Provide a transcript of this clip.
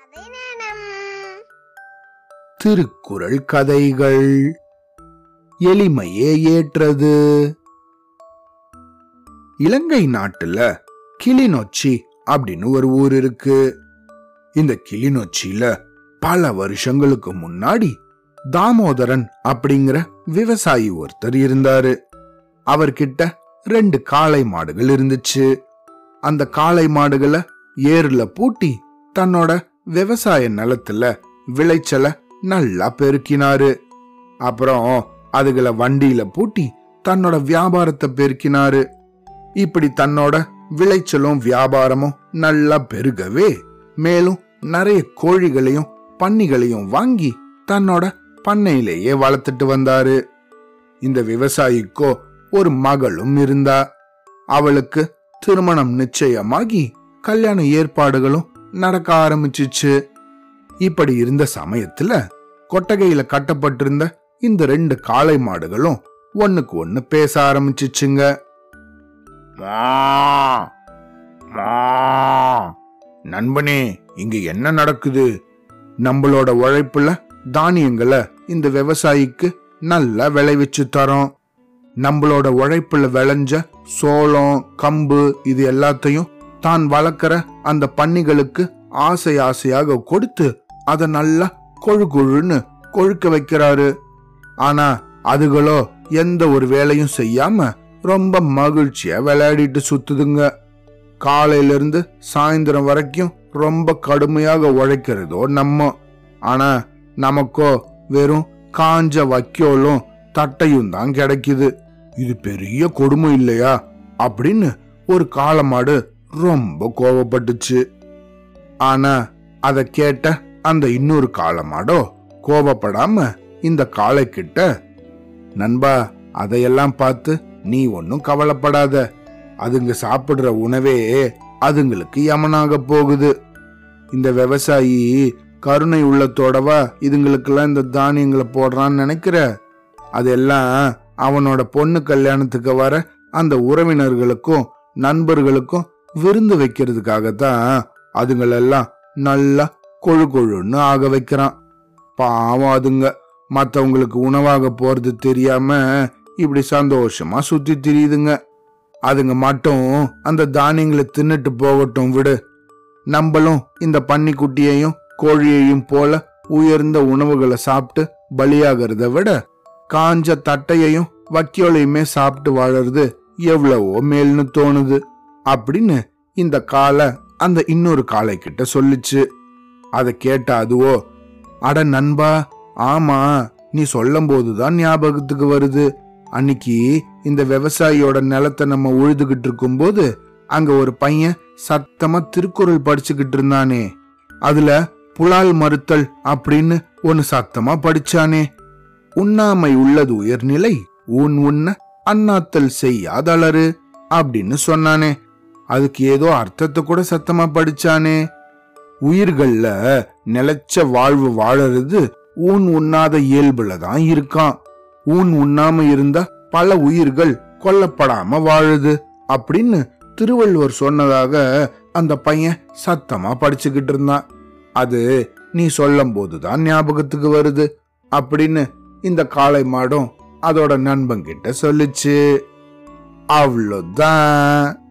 கதை நேரம் திருக்குறள் கதைகள் எளிமையே ஏற்றது இலங்கை நாட்டுல கிளிநொச்சி அப்படின்னு ஒரு ஊர் இருக்கு இந்த கிளிநொச்சியில பல வருஷங்களுக்கு முன்னாடி தாமோதரன் அப்படிங்கிற விவசாயி ஒருத்தர் இருந்தாரு அவர்கிட்ட ரெண்டு காளை மாடுகள் இருந்துச்சு அந்த காளை மாடுகளை ஏர்ல பூட்டி தன்னோட விவசாய நிலத்துல விளைச்சல நல்லா பெருக்கினாரு அப்புறம் அதுகளை வண்டியில பூட்டி தன்னோட வியாபாரத்தை பெருக்கினாரு இப்படி தன்னோட விளைச்சலும் வியாபாரமும் நல்லா பெருகவே மேலும் நிறைய கோழிகளையும் பன்னிகளையும் வாங்கி தன்னோட பண்ணையிலேயே வளர்த்துட்டு வந்தாரு இந்த விவசாயிக்கோ ஒரு மகளும் இருந்தா அவளுக்கு திருமணம் நிச்சயமாகி கல்யாண ஏற்பாடுகளும் நடக்க ஆரம்பிச்சிச்சு இப்படி இருந்த சமயத்துல கொட்டகையில கட்டப்பட்டிருந்த இந்த ரெண்டு காளை மாடுகளும் ஒண்ணுக்கு ஒண்ணு பேச ஆரம்பிச்சிச்சுங்க மா மா நண்பனே இங்க என்ன நடக்குது நம்மளோட உழைப்புல தானியங்களை இந்த விவசாயிக்கு நல்லா விளைவிச்சு தரோம் நம்மளோட உழைப்புல விளைஞ்ச சோளம் கம்பு இது எல்லாத்தையும் தான் வளர்க்கிற அந்த பன்னிகளுக்கு ஆசை ஆசையாக கொடுத்து அதை நல்லா கொழு கொழுன்னு கொழுக்க வைக்கிறாரு ஆனா அதுகளோ எந்த ஒரு வேலையும் செய்யாம ரொம்ப மகிழ்ச்சியா விளையாடிட்டு சுத்துதுங்க காலையில இருந்து சாயந்தரம் வரைக்கும் ரொம்ப கடுமையாக உழைக்கிறதோ நம்ம ஆனா நமக்கோ வெறும் காஞ்ச வைக்கோலும் தட்டையும் தான் கிடைக்குது இது பெரிய கொடுமை இல்லையா அப்படின்னு ஒரு காளமாடு ரொம்ப கோவப்பட்டுச்சு ஆனா அத கேட்ட அந்த இன்னொரு காளமாடோ கோபப்படாம இந்த காளை கிட்ட நண்பா அதையெல்லாம் பார்த்து நீ ஒன்னும் கவலைப்படாத அதுங்க சாப்பிடுற உணவே அதுங்களுக்கு யமனாக போகுது இந்த விவசாயி கருணை உள்ளத்தோடவா இதுங்களுக்கெல்லாம் இந்த தானியங்களை போடுறான்னு நினைக்கிற அதெல்லாம் அவனோட பொண்ணு கல்யாணத்துக்கு வர அந்த உறவினர்களுக்கும் நண்பர்களுக்கும் விருந்து வைக்கிறதுக்காகத்தான் அதுங்களெல்லாம் நல்லா கொழு கொழுன்னு ஆக வைக்கிறான் பாவம் அதுங்க மத்தவங்களுக்கு உணவாக போறது தெரியாம இப்படி சந்தோஷமா சுத்தி திரியுதுங்க அதுங்க மட்டும் அந்த தானியங்களை தின்னுட்டு போகட்டும் விடு நம்மளும் இந்த பன்னிக்குட்டியையும் கோழியையும் போல உயர்ந்த உணவுகளை சாப்பிட்டு பலியாகிறத விட காஞ்ச தட்டையையும் வக்கியோலையுமே சாப்பிட்டு வாழறது எவ்வளவோ மேல்னு தோணுது அப்படின்னு இந்த காலை அந்த இன்னொரு காளை கிட்ட சொல்லுச்சு அதை கேட்ட அதுவோ அட நண்பா ஆமா நீ சொல்லும் போதுதான் ஞாபகத்துக்கு வருது அன்னைக்கு இந்த விவசாயியோட நிலத்தை நம்ம உழுதுகிட்டு இருக்கும்போது அங்க ஒரு பையன் சத்தமா திருக்குறள் படிச்சுக்கிட்டு இருந்தானே அதுல புலால் மறுத்தல் அப்படின்னு ஒன்னு சத்தமா படிச்சானே உண்ணாமை உள்ளது உயர்நிலை ஊன் உண்ண அண்ணாத்தல் செய்யாதளரு அப்படின்னு சொன்னானே அதுக்கு ஏதோ அர்த்தத்தை கூட சத்தமா படிச்சானே உயிர்கள்ல நிலைச்ச வாழ்வு வாழறது ஊன் உண்ணாத இயல்புல தான் இருக்கான் ஊன் உண்ணாம இருந்தா பல உயிர்கள் கொல்லப்படாம வாழுது அப்படின்னு திருவள்ளுவர் சொன்னதாக அந்த பையன் சத்தமா படிச்சுக்கிட்டு இருந்தான் அது நீ சொல்லும் போதுதான் ஞாபகத்துக்கு வருது அப்படின்னு இந்த காளை மாடும் அதோட நண்பன் கிட்ட சொல்லுச்சு அவ்வளோதான்